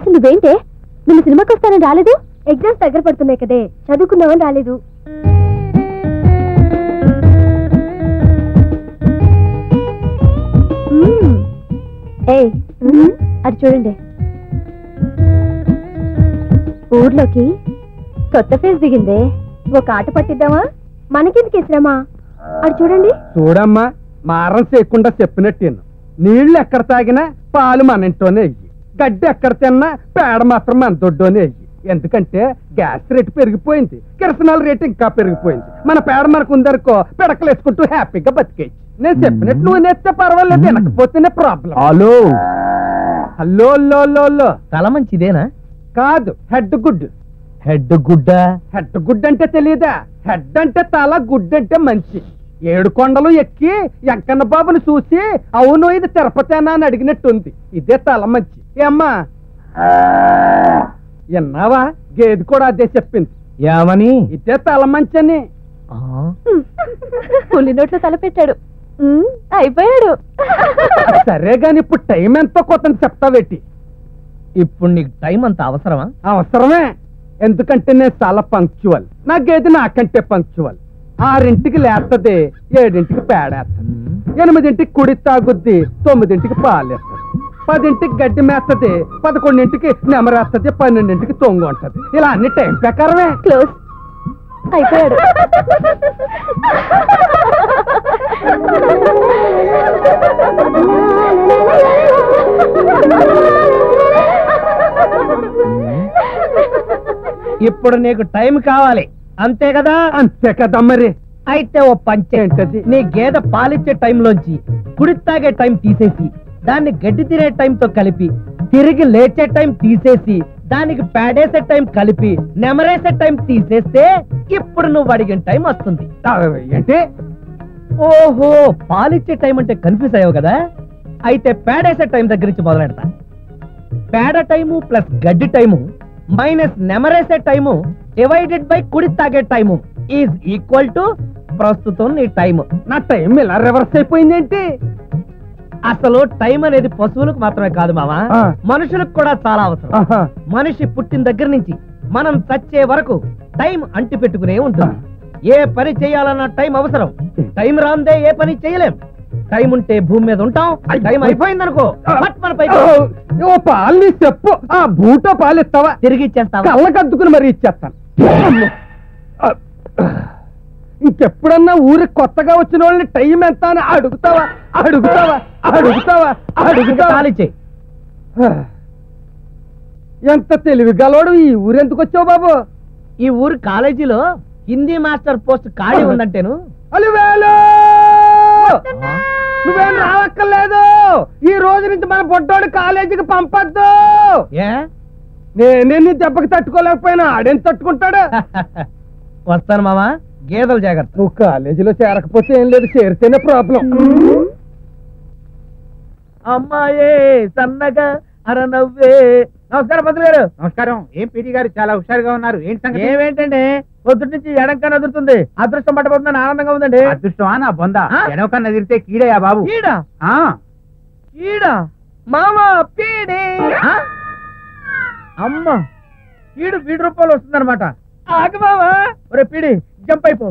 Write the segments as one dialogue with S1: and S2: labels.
S1: అసలు నువ్వేంటే నిన్న సినిమాకి వస్తానని రాలేదు ఎగ్జామ్స్ దగ్గర పడుతున్నాయి కదే చదువుకుందామని రాలేదు మ్మ్. ఏయ్ అది చూడండి ఊర్లోకి కొత్త ఫేస్ దిగిందే ఒక ఆట పట్టిద్దామా మనకెందుకు ఇస్తామా అది చూడండి
S2: చూడమ్మా మారం చేయకుండా చెప్పినట్టు నీళ్లు ఎక్కడ తాగినా పాలు మన ఇంట్లోనే అయ్యి గడ్డి ఎక్కడ తిన్నా పేడ మాత్రం మన దొడ్డోనే అయ్యి ఎందుకంటే గ్యాస్ రేటు పెరిగిపోయింది కిరసనాల రేటు ఇంకా పెరిగిపోయింది మన పేడ మనకు ఉందనుకో పిడకలు వేసుకుంటూ హ్యాపీగా బతికేయచ్చు నేను చెప్పినట్టు నువ్వు నేస్తే పర్వాలేదు వినకపోతేనే ప్రాబ్లం
S3: హలో
S2: హలో లో లో లో
S3: తల మంచిదేనా
S2: కాదు హెడ్ గుడ్
S3: హెడ్ గుడ్డ
S2: హెడ్ గుడ్ అంటే తెలియదా హెడ్ అంటే తల గుడ్ అంటే మంచి ఏడు కొండలు ఎక్కి ఎంకన్న బాబుని చూసి అవును ఇది తిరుపతేనా అని అడిగినట్టుంది ఇదే తల మంచి ఏమ్మా విన్నావా గేది కూడా అదే చెప్పింది
S3: ఏమని
S2: ఇదే తల మంచి అని
S3: ఆ,
S1: పులి నోట్లో తల పెట్టాడు మ్మ్, అయిపోయాడు
S2: సరే గాని ఇప్పుడు టైం ఎంతో కొత్త చెప్తావేటి
S3: ఇప్పుడు నీకు టైం అంత అవసరమా
S2: అవసరమే ఎందుకంటే నేను చాలా పంక్చువల్ నా గేది నాకంటే పంక్చువల్ ఆరింటికి లేస్తది ఏడింటికి పేడేస్తుంది ఎనిమిదింటికి కుడి తాగుద్ది తొమ్మిదింటికి పాలేస్తుంది పదింటికి గడ్డి మేస్తది పదకొండింటికి నెమరేస్తది పన్నెండింటికి తొంగు ఉంటది ఇలా అన్ని టైం ప్రకారమే
S1: క్లోజ్ అయిపోయాడు
S3: ఇప్పుడు నీకు టైం కావాలి అంతే కదా
S2: అంతే కదా మరి
S3: అయితే ఓ పంచే
S2: ఏంటది?
S3: నీ గేదె పాలిచ్చే టైంలోంచి కుడి తాగే టైం తీసేసి దాన్ని గడ్డి తినే టైంతో కలిపి తిరిగి లేచే టైం తీసేసి దానికి పేడేసే టైం కలిపి నెమరేసే టైం తీసేస్తే ఇప్పుడు నువ్వు అడిగిన టైం వస్తుంది
S2: ఆ, ఏంటి
S3: ఓహో పాలిచ్చే టైం అంటే కన్ఫ్యూజ్ అయ్యావు కదా అయితే పేడేసే టైం దగ్గర నుంచి మొదలెడతా పేడ టైము ప్లస్ గడ్డి టైము మైనస్ నెమరేసే టైము డివైడెడ్ బై కుడి తాగే టైము ఈజ్ ఈక్వల్ టు ప్రస్తుతం నీ టైము
S2: నా టైం ఇలా రివర్స్ అయిపోయింది ఏంటి
S3: అసలు టైం అనేది పశువులకు మాత్రమే కాదు మావా
S2: ఆ.
S3: మనుషులకు కూడా చాలా అవసరం
S2: ఆహా.
S3: మనిషి పుట్టిన దగ్గర నుంచి మనం చచ్చే వరకు టైం అంటి పెట్టుకునే ఉంటుంది ఏ పని చేయాలన్న టైం అవసరం టైం రాందే ఏ పని చేయలేం టైం ఉంటే భూమి మీద ఉంటాం టైం అయిపోయిందనుకో ఫట్ మన పైకి
S2: ఓ, ఓ పాలు నీ చెప్పు ఆ బూటో పాలు ఇస్తావా
S3: తిరిగి ఇచ్చేస్తావా
S2: కళ్ళకద్దుకుని మరీ ఇచ్చేస్తాను అమ్మో. ఆ, ఇంకెప్పుడన్నా ఊరికి కొత్తగా వచ్చిన వాళ్ళని టైం ఎంత అని అడుగుతావా అడుగుతావా అడుగుతావా అడుగుతావా
S3: కాలిచ్చేయి
S2: ఎంత తెలివి గలవాడు ఈ ఊరెందుకు వచ్చావు బాబు
S3: ఈ ఊరు కాలేజీలో హిందీ మాస్టర్ పోస్ట్ ఖాళీ ఉందంటేను
S2: అలివేలు నువ్వేం రావక్కర్లేదు ఈ రోజు నుంచి మన పొట్టోడు కాలేజీకి పంపొద్దు
S3: ఏ
S2: నేనే నీ దెబ్బకి తట్టుకోలేకపోయినా ఆడేం తట్టుకుంటాడు
S3: వస్తాను మామా గేదెలు జాగ్రత్త
S2: నువ్వు కాలేజీలో చేరకపోతే ఏం లేదు చేరితేనే ప్రాబ్లం
S3: అమ్మాయే సన్నగా అరనవ్వే నమస్కారం పంతులు గారు
S4: నమస్కారం ఏం పీటీ గారు చాలా హుషారుగా ఉన్నారు ఏంటి సంగతి
S3: ఏమేంటండి పొద్దుటి నుంచి ఎడంకన్నా అదురుతుంది అదృష్టం పట్టబోతుందని ఆనందంగా ఉందండి
S4: అదృష్టమా నా బొంద
S3: ఆ?
S4: ఎడవకన్నా తిరిగితే కీడయా బాబు
S3: ఈడ
S4: ఆ
S3: ఈడ మామ పీడి ఆ? అమ్మ ఈడు వీడి రూపాయలు వస్తుందన్నమాట ఆగు మామ ఒరే పీడి జంప్ అయిపో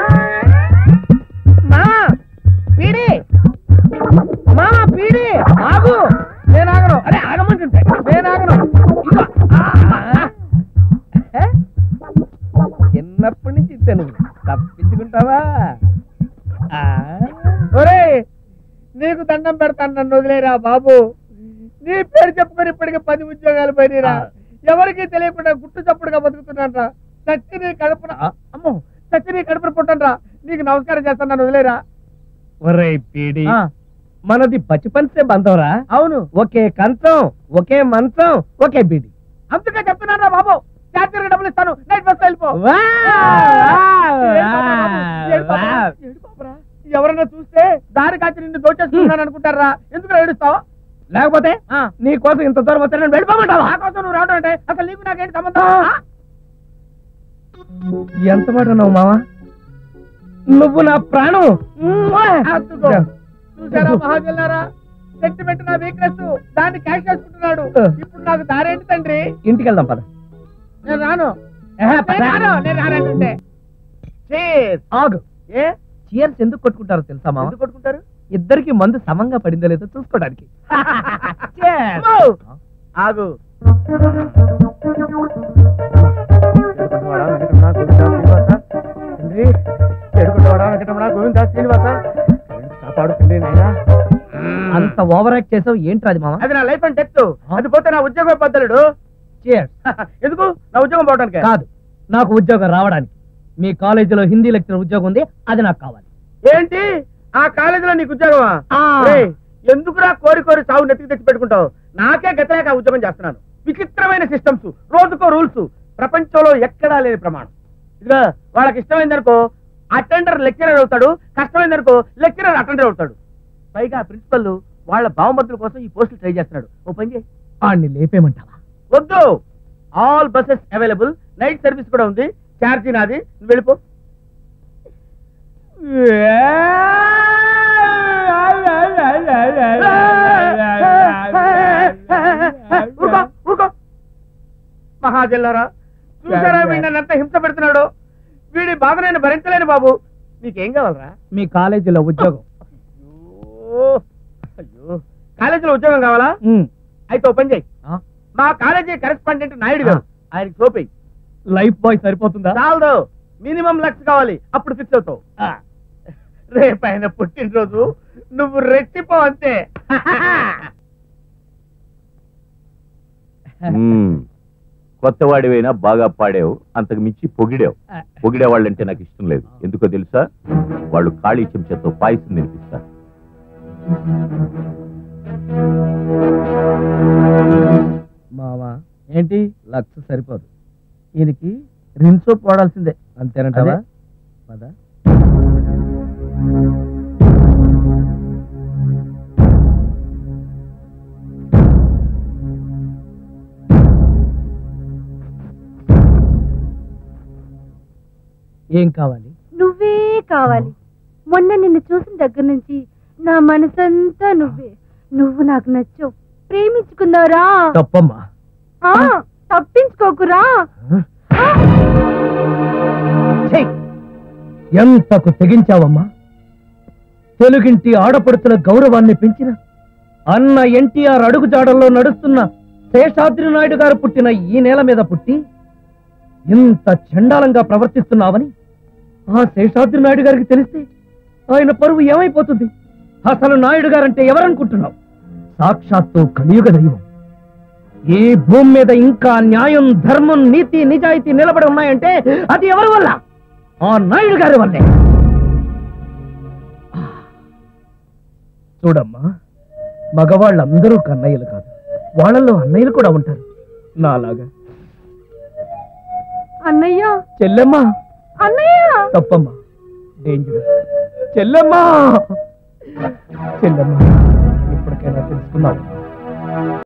S3: మామ పీడి మామ పీడి ఆగు నేను ఆగను అరే ఆగమంటుంటే నేను ఆగను ఇదిగో. ఆ. ఏ? చిన్నప్పటి నుంచి ఇస్తే నువ్వు తప్పించుకుంటావా ఆ. ఒరేయ్ నీకు దండం పెడతాను నన్ను వదిలేరా బాబు నీ పేరు చెప్పుకొని ఇప్పటికి పది ఉద్యోగాలు పోయినరా ఎవరికి తెలియకుండా గుట్టు చప్పుడుగా బతుకుతున్నానరా చచ్చి నీ కడుపున అమ్మో చచ్చి నీ కడుపున పుట్టనరా నీకు నమస్కారం చేస్తాను నన్ను వదిలేరా ఒరే పీడి మనది బచిపన్సే బంధంరా అవును ఒకే కంచం ఒకే మంచం ఒకే బీడి అందుకే చెప్తున్నారా బాబు చార్జర్ డబ్బులు ఇస్తాను నైట్ బస్ వెళ్ళిపో ఎవరన్నా చూస్తే దారి కాచి నిన్ను దోచేస్తున్నాను అనుకుంటారా ఎందుకు ఏడుస్తావు లేకపోతే నీ కోసం ఇంత దూరం వస్తే నేను వెళ్ళిపోమంటావా నా కోసం నువ్వు రావడం అంటే అసలు నీకు నాకేంటి సంబంధం ఆ? ఎంత మాట నువ్వు మావా నువ్వు నా ప్రాణం చూసారా మహాజల్లారా సెంటిమెంట్ నా వీక్నెస్ దాన్ని క్యాష్ చేసుకుంటున్నాడు ఇప్పుడు నాకు దారేంటి తండ్రి
S4: ఇంటికి వెళ్దాం పద
S3: నేను రాను
S4: ఏహే, పద.
S3: నేను రాను నేను రానంటుంటే Cheers.
S4: ఆగు
S3: ఏ
S4: చీర్స్ ఎందుకు కొట్టుకుంటారో తెలుసా మామ
S3: ఎందుకు కొట్టుకుంటారు
S4: ఇద్దరికి మందు సమంగా పడిందో లేదో చూసుకోవడానికి Cheers.
S3: అమ్మో! ఆగు తండ్రి చెడుకుంటవాడా వెంకటరమణ గోవిందా శ్రీనివాస కాపాడు తండ్రి నాయనా
S4: అంత ఓవర్ యాక్ట్ చేసావు ఏంట్రా అది మామ
S3: అది నా లైఫ్ అండ్ డెత్ అది పోతే నా ఉద్యోగం బద్దలుడు
S4: Cheers.
S3: ఎందుకు నా ఉద్యోగం పోవడానికి
S4: కాదు నాకు ఉద్యోగం రావడానికి మీ కాలేజీలో హిందీ లెక్చరర్ ఉద్యోగం ఉంది అది నాకు కావాలి
S3: ఏంటి ఆ కాలేజీలో నీకు ఉద్యోగమా
S4: ఆ.
S3: ఒరేయ్, ఎందుకురా కోరి కోరి చావు నెత్తికి తెచ్చి పెట్టుకుంటావు నాకే గతలేక ఆ ఉద్యోగం చేస్తున్నాను విచిత్రమైన సిస్టమ్స్ రోజుకో రూల్స్ ప్రపంచంలో ఎక్కడా లేని ప్రమాణం ఇదిగా వాళ్ళకి ఇష్టమైందనుకో అటెండర్ లెక్చరర్ అవుతాడు కష్టమైందనుకో లెక్చరర్ అటెండర్ అవుతాడు పైగా ప్రిన్సిపల్ వాళ్ళ బావమతుల కోసం ఈ పోస్టులు ట్రై చేస్తున్నాడు ఓ పని చేయి
S4: ఆడిని లేపేమంటావా
S3: వద్దు all buses available night service కూడా ఉంది ఛార్జీ నాది నువ్వు వెళ్ళిపో ఊరుకో, ఊరుకో. మహాజల్లారా చూసారా వీడు నన్ను ఎంత హింస పెడుతున్నాడు వీడి బాధ నేను భరించలేను బాబు నీకేం కావాలరా
S4: మీ కాలేజీలో ఉద్యోగం
S3: అయ్యో అయ్యో కాలేజీలో ఉద్యోగం కావాలా
S4: ఉమ్.
S3: అయితే ఓ పని చేయి
S4: ఆ?
S3: మా కాలేజీ కరెస్పాండెంట్ నాయుడు గారు ఆయనకి సోపి
S4: లైఫ్ బాయ్ సరిపోతుందా
S3: చాలదు మినిమం లక్ష కావాలి అప్పుడు ఫిక్స్ అవుతావు రేపు ఆయన పుట్టినరోజు నువ్వు రెట్టిపో అంతే
S5: మ్మ్. కొత్తవాడివైనా బాగా పాడావు అంతకు మించి పొగిడావు పొగిడే వాళ్ళంటే నాకు ఇష్టం లేదు ఎందుకో తెలుసా వాళ్ళు ఖాళీ చెంచాతో పాయసం తినిపిస్తారు
S4: మావా ఏంటి లక్ష సరిపోదు ఈయనకి రిన్సో పోడాల్సిందే అంతేనంటావా పద ఏం కావాలి
S1: నువ్వే కావాలి మొన్న నిన్ను చూసిన దగ్గర నుంచి నా మనసంతా నువ్వే నువ్వు నాకు నచ్చావు ప్రేమించుకుందావురా
S4: తప్పమ్మా
S1: ఆ, తప్పించుకోకురా ఆ,
S4: ఛీ! ఎంతకు తెగించావమ్మా తెలుగింటి ఆడపడుతుల గౌరవాన్ని పెంచిన అన్న ఎన్టీఆర్ అడుగుజాడల్లో నడుస్తున్న శేషాద్రి నాయుడు గారు పుట్టిన ఈ నేల మీద పుట్టి ఇంత చండాలంగా ప్రవర్తిస్తున్నావని ఆ శేషాద్రి నాయుడు గారికి తెలిస్తే ఆయన పరువు ఏమైపోతుంది అసలు నాయుడు గారంటే ఎవరనుకుంటున్నావు సాక్షాత్తు కలియుగ దైవం ఈ భూమి మీద ఇంకా న్యాయం ధర్మం నీతి నిజాయితీ నిలబడి ఉన్నాయంటే అది ఎవరి వల్ల ఆ నాయుడు గారి వల్లే చూడమ్మా మగవాళ్ళందరూ కన్నయ్యలు కాదు వాళ్ళల్లో అన్నయ్యలు కూడా ఉంటారు నాలాగా
S1: అన్నయ్య
S4: చెల్లెమ్మా
S1: అన్నయ్య
S4: తప్పమ్మా డేంజర్ చెల్లెమ్మా చెల్లెమ్మా ఇప్పటికైనా తెలుసుకున్నావు